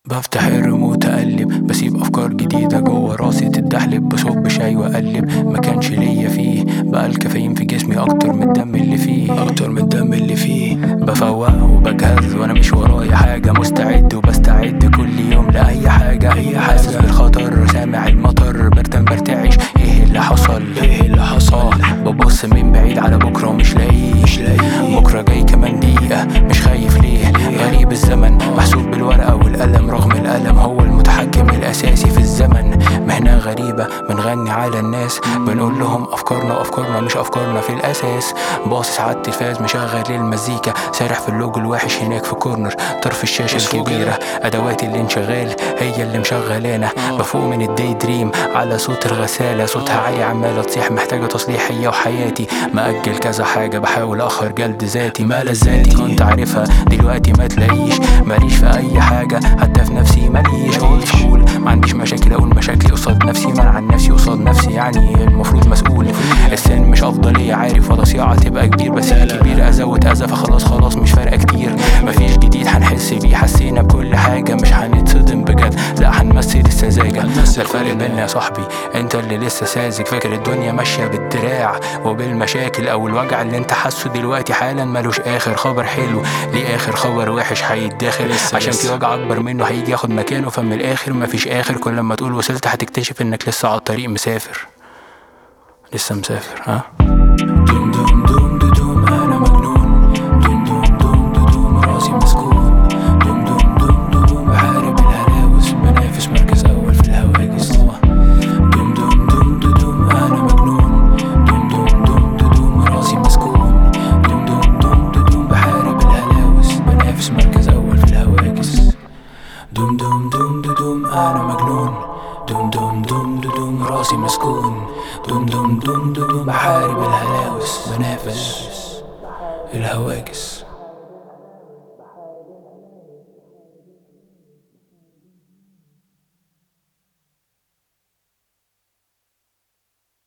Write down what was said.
بفتح الريموت اقلب بسيب افكار جديدة جوه راسي تتدحلب بصب شاي واقلب ما كانش ليا فيه بقى الكافيين في جسمي اكتر من الدم اللي فيه اكتر من الدم اللي فيه بفوق وبجهز وانا مش ورايا حاجة مستعد وبستعد كل يوم لأي حاجة هي حاسس بالخطر سامع المطر برتم برتعش ايه اللي حصل ايه اللي حصل ببص من بعيد على بكرة ومش لاقيه مش لاقيه بكرة جاي كمان دقيقة مش خايف ليه غريب الزمن محسوب بالورقة والقلم رغم الألم هو المتحكم الأساسي في الزمن مهنة غريبة بنغني على الناس بنقول لهم أفكارنا أفكارنا مش أفكارنا في الأساس باصص على التلفاز مشغل المزيكا سارح في اللوجو الوحش هناك في كورنر طرف الشاشة الكبيرة أدوات الانشغال هي اللي مشغلانا بفوق من الداي دريم على صوت الغسالة صوتها عالي عمالة تصيح محتاجة تصليح هي وحياتي مأجل كذا حاجة بحاول أخر جلد ذاتي ما لذاتي كنت عارفها دلوقتي ما تلاقيش ماليش في أي حاجة حتى في نفسي ماليش اولد سكول ما عنديش مشاكل أقول مشاكلي قصاد نفسي منع عن نفسي قصاد نفسي يعني المفروض مسؤول السن مش أفضلية عارف ولا صياعة تبقى كبير بس الكبير أزود أذى فخلاص خلاص مش فارقة كتير مفيش جديد هنحس بيه حسينا بكل حاجة مش هنتصدم بجد لا هنمثل السذاجة ده الفرق بينا يا صاحبي انت اللي لسه ساذج فاكر الدنيا ماشية بالدراع وبالمشاكل او الوجع اللي انت حاسه دلوقتي حالا ملوش اخر خبر حلو ليه اخر خبر وحش هيتداخل عشان في وجع اكبر منه هيجي ياخد مكانه فمن الاخر مفيش اخر كل لما تقول وصلت هتكتشف انك لسه على الطريق مسافر لسه مسافر ها دوم دوم دوم دو دوم انا مجنون دوم دوم دوم دو دوم راسي مسكون دوم دوم دوم دو دوم بحارب الهلاوس بنافس مركز اول في الهواجس دوم دوم دوم دو دوم انا مجنون دوم دوم دوم دو دوم راسي مسكون دوم دوم دوم دو دوم بحارب الهلاوس بنافس مركز اول في الهواجس دوم دوم دوم دو دوم انا مجنون دوم دوم دوم دو دوم راسي مسكون دوم دوم دوم دو دوم بحارب الهلاوس بنافس الهواجس